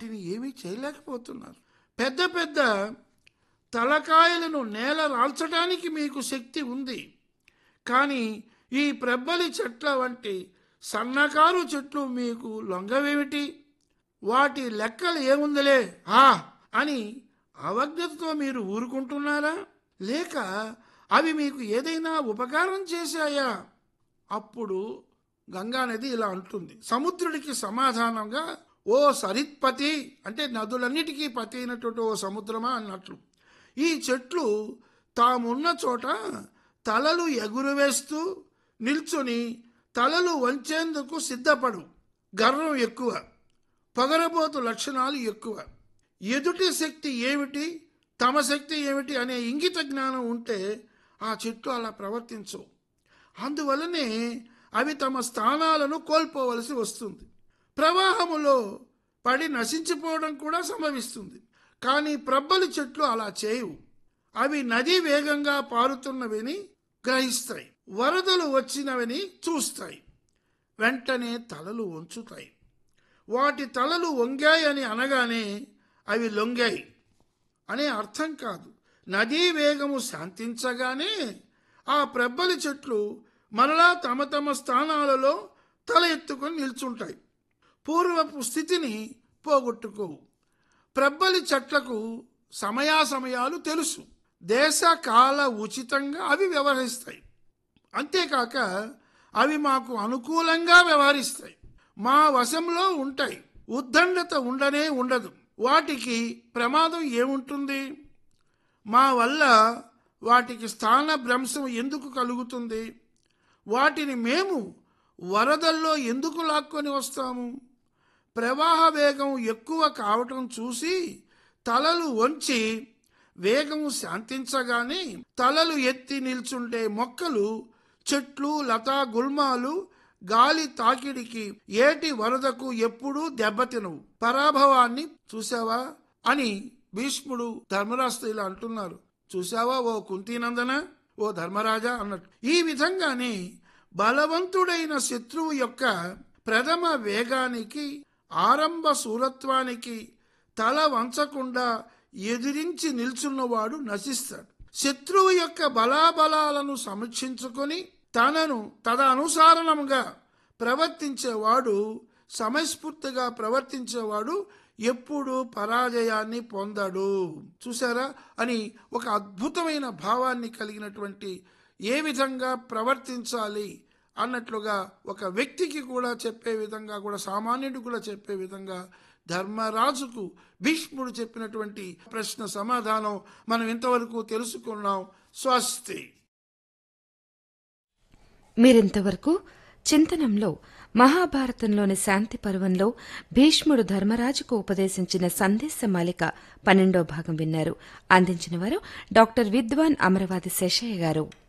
వాటిని ఏమీ చేయలేకపోతున్నారు పెద్ద పెద్ద తలకాయలను నేల రాల్చడానికి మీకు శక్తి ఉంది కానీ ఈ ప్రబ్బలి చెట్ల వంటి సన్నకారు చెట్లు మీకు లొంగవేమిటి వాటి లెక్కలు ఏముందిలే ఆ అని అవజ్ఞతతో మీరు ఊరుకుంటున్నారా లేక అవి మీకు ఏదైనా ఉపకారం చేశాయా అప్పుడు గంగానది ఇలా అంటుంది సముద్రుడికి సమాధానంగా ఓ సరిత్పతి అంటే నదులన్నిటికీ పతి అయినటువంటి ఓ సముద్రమా అన్నట్లు ఈ చెట్లు తామున్న చోట తలలు ఎగురువేస్తూ నిల్చుని తలలు వంచేందుకు సిద్ధపడు గర్వం ఎక్కువ పొగరబోతు లక్షణాలు ఎక్కువ ఎదుటి శక్తి ఏమిటి తమ శక్తి ఏమిటి అనే ఇంగిత జ్ఞానం ఉంటే ఆ చెట్లు అలా ప్రవర్తించవు అందువలనే అవి తమ స్థానాలను కోల్పోవలసి వస్తుంది ప్రవాహములో పడి నశించిపోవడం కూడా సంభవిస్తుంది కానీ ప్రబ్బలి చెట్లు అలా చేయవు అవి నది వేగంగా పారుతున్నవిని గ్రహిస్తాయి వరదలు వచ్చినవని చూస్తాయి వెంటనే తలలు వంచుతాయి వాటి తలలు వంగాయని అనగానే అవి లొంగాయి అనే అర్థం కాదు నదీ వేగము శాంతించగానే ఆ ప్రబ్బలి చెట్లు మరలా తమ తమ స్థానాలలో తల ఎత్తుకొని నిల్చుంటాయి పూర్వపు స్థితిని పోగొట్టుకోవు ప్రబ్బలి చెట్లకు సమయాసమయాలు తెలుసు దేశ కాల ఉచితంగా అవి వ్యవహరిస్తాయి అంతేకాక అవి మాకు అనుకూలంగా వ్యవహరిస్తాయి మా వశంలో ఉంటాయి ఉద్దండత ఉండనే ఉండదు వాటికి ప్రమాదం ఏముంటుంది మా వల్ల వాటికి స్థాన భ్రంశం ఎందుకు కలుగుతుంది వాటిని మేము వరదల్లో ఎందుకు లాక్కొని వస్తాము ప్రవాహ వేగం ఎక్కువ కావటం చూసి తలలు వంచి వేగం శాంతించగానే తలలు ఎత్తి నిల్చుండే మొక్కలు చెట్లు లతా గుల్మాలు గాలి తాకిడికి ఏటి వరదకు ఎప్పుడూ దెబ్బతినవు పరాభవాన్ని చూసావా అని భీష్ముడు ధర్మరాజుతో ఇలా అంటున్నారు చూసావా ఓ కుంతీనందన ఓ ధర్మరాజా అన్నట్టు ఈ విధంగానే బలవంతుడైన శత్రువు యొక్క ప్రథమ వేగానికి ఆరంభ శూరత్వానికి తల వంచకుండా ఎదిరించి నిల్చున్నవాడు నశిస్తాడు శత్రువు యొక్క బలాబలాలను సమీక్షించుకొని తనను తదనుసారణంగా ప్రవర్తించేవాడు సమస్ఫూర్తిగా ప్రవర్తించేవాడు ఎప్పుడు పరాజయాన్ని పొందడు చూసారా అని ఒక అద్భుతమైన భావాన్ని కలిగినటువంటి ఏ విధంగా ప్రవర్తించాలి అన్నట్లుగా ఒక వ్యక్తికి కూడా చెప్పే విధంగా కూడా సామాన్యుడు కూడా చెప్పే విధంగా ధర్మరాజుకు భీష్ముడు చెప్పినటువంటి ప్రశ్న సమాధానం మనం ఇంతవరకు తెలుసుకున్నాం స్వస్తి మీరింతవరకు చింతనంలో మహాభారతంలోని శాంతి పర్వంలో భీష్ముడు ధర్మరాజుకు ఉపదేశించిన సందేశ మాలిక పన్నెండో భాగం విన్నారు అందించిన వారు డాక్టర్ విద్వాన్ అమరవాది శేషయ్య గారు